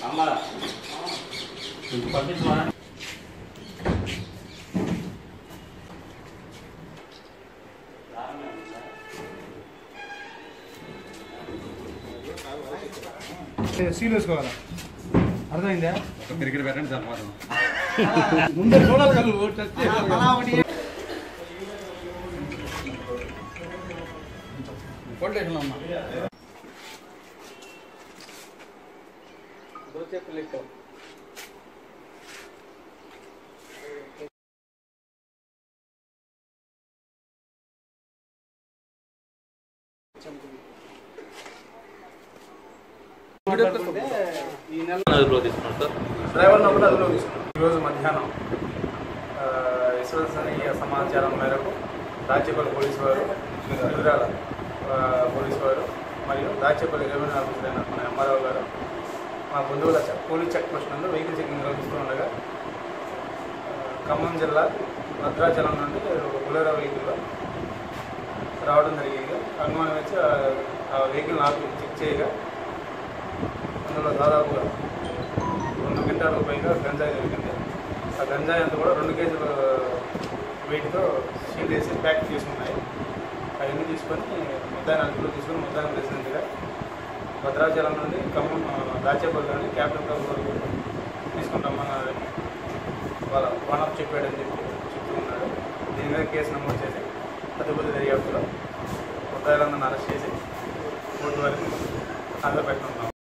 అమ్మ ఇంక పంపించమా సీల్ వేసుకోవాలా అర్థమైందా క్రికెట్ పెట్టండి సార్ మాత్రం ముందే చూడాలి కదా నువ్వు, టచ్ చేయాలి కదా. కొట్టేసిన అమ్మా అదుపులో తీసుకున్నాం సార్ డ్రైవర్ను కూడా అదుపులోకి తీసుకున్నాం ఈరోజు మధ్యాహ్నం ఆ, విశ్వసనీయ సమాచారం మేరకు దాచేపల్లి పోలీసు వారు గుజరాల పోలీసు వారు మరియు దాచేపల్లి రెవెన్యూ ఆఫీసర్ అయిన మన ఎంఆర్ఓ గారు మా బంధువుల చెక్ పోలీస్ చెక్ పోస్ట్ నందు వెహికల్ చెకింగ్ నిర్వహిస్తూ ఉండగా ఆ, ఖమ్మం జిల్లా భద్రాచలం నుండి ఒక బులెరో వెహికల్లో రావడం జరిగింది అనుమానం వచ్చి ఆ- ఆ వెహికల్ ఆపి చెక్ చేయగా అందులో దాదాపుగా రెండు క్వింటాలకు పైగా గంజాయి దొరికింది ఆ గంజాయి అంతా కూడా రెండు కేజీల వెయిట్తో షీల్ వేసి ప్యాక్ చేసుకున్నాయి అవన్నీ తీసుకొని ముద్దాయిని అదుపులో తీసుకొని ముద్దాయిని ప్రెసిడెంట్గా భద్రాచలం నుండి ఖమ్మం ఆ, దాచేపల్లి నుండి క్యాపిటల్ టౌన్ వరకు తీసుకుంటామన్నారు వాళ్ళ వనప్ చెప్పాడని చెప్పి చెప్తూ ఉన్నాడు దీని మీద కేసు నమోదు చేసి తదుపరి దర్యాప్తులో ముద్దాయిలందరిని అరెస్ట్ చేసి కోర్టు వరకు అందరూ పెట్టుకుంటున్నాం